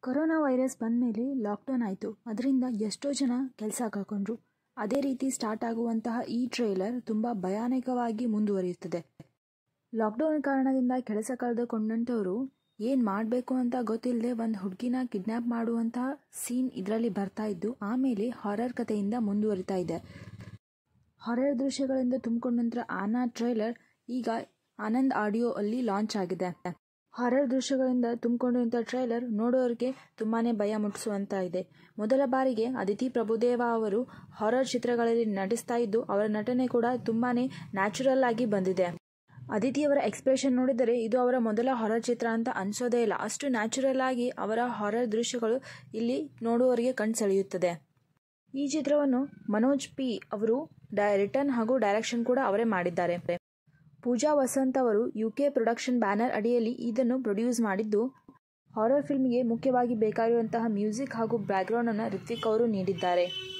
corona virus ಬಂದಮೇಲೆ lockdown ಆಯಿತು ಅದರಿಂದ ಎಷ್ಟೋ ಜನ ಕೆಲಸ ಕಳ್ಕೊಂಡ್ರು ಅದೇ ರೀತಿ ಸ್ಟಾರ್ಟ್ ಆಗುವಂತಹ ಈ ಟ್ರೇಲರ್ ತುಂಬ ಭಯಾನಕವಾಗಿ ಮುಂದುವರಿಯುತ್ತದೆ ಲಾಕ್ಡೌನ್ ಕಾರಣದಿಂದ ಕೆಲಸ ಕಳೆದುಕೊಂಡಂಥವರು ಏನು ಮಾಡಬೇಕು ಅಂತ ಗೊತ್ತಿಲ್ಲದೆ ಒಂದು ಹುಡುಗಿನ ಕಿಡ್ನ್ಯಾಪ್ ಮಾಡುವಂತಹ ಸೀನ್ ಇದರಲ್ಲಿ ಬರ್ತಾ ಇದ್ದು ಆಮೇಲೆ ಹಾರರ್ ಕಥೆಯಿಂದ ಮುಂದುವರಿತಾ ಇದೆ ಹಾರರ್ ದೃಶ್ಯಗಳಿಂದ ತುಂಬಿಕೊಂಡಂಥ ಆನಾ ಟ್ರೈಲರ್ ಈಗ ಆನಂದ್ ಆಡಿಯೋ ಅಲ್ಲಿ ಲಾಂಚ್ ಆಗಿದೆ ಹಾರರ್ ದೃಶ್ಯಗಳಿಂದ ತುಂಬಿಕೊಂಡಿರುವಂಥ ಟ್ರೈಲರ್ ನೋಡೋರಿಗೆ ತುಂಬಾನೇ ಭಯ ಮುಟ್ಟಿಸುವಂತ ಇದೆ ಮೊದಲ ಬಾರಿಗೆ ಅದಿತಿ ಪ್ರಭುದೇವ ಅವರು ಹಾರರ್ ಚಿತ್ರಗಳಲ್ಲಿ ನಟಿಸ್ತಾ ಇದ್ದು ಅವರ ನಟನೆ ಕೂಡ ತುಂಬಾನೇ ನ್ಯಾಚುರಲ್ ಆಗಿ ಬಂದಿದೆ ಅದಿತಿಯವರ ಎಕ್ಸ್ಪ್ರೆಷನ್ ನೋಡಿದರೆ ಇದು ಅವರ ಮೊದಲ ಹಾರರ್ ಚಿತ್ರ ಅಂತ ಅನ್ಸೋದೇ ಇಲ್ಲ ಅಷ್ಟು ನ್ಯಾಚುರಲ್ ಆಗಿ ಅವರ ಹಾರರ್ ದೃಶ್ಯಗಳು ಇಲ್ಲಿ ನೋಡುವವರಿಗೆ ಕಣ್ಸೆಳೆಯುತ್ತದೆ ಈ ಚಿತ್ರವನ್ನು ಮನೋಜ್ ಪಿ ಅವರು ರಿಟರ್ನ್ ಹಾಗೂ ಡೈರೆಕ್ಷನ್ ಕೂಡ ಅವರೇ ಮಾಡಿದ್ದಾರೆ ಪೂಜಾ ವಸಂತ್ ಅವರು ಯು ಕೆ ಪ್ರೊಡಕ್ಷನ್ ಬ್ಯಾನರ್ ಅಡಿಯಲ್ಲಿ ಇದನ್ನು ಪ್ರೊಡ್ಯೂಸ್ ಮಾಡಿದ್ದು ಹಾರರ್ ಫಿಲ್ಮ್ಗೆ ಮುಖ್ಯವಾಗಿ ಬೇಕಾಗಿರುವಂತಹ ಮ್ಯೂಸಿಕ್ ಹಾಗೂ ಬ್ಯಾಕ್ಗ್ರೌಂಡ್ ಅನ್ನು ರಿತ್ವಿಕ್ ಅವರು ನೀಡಿದ್ದಾರೆ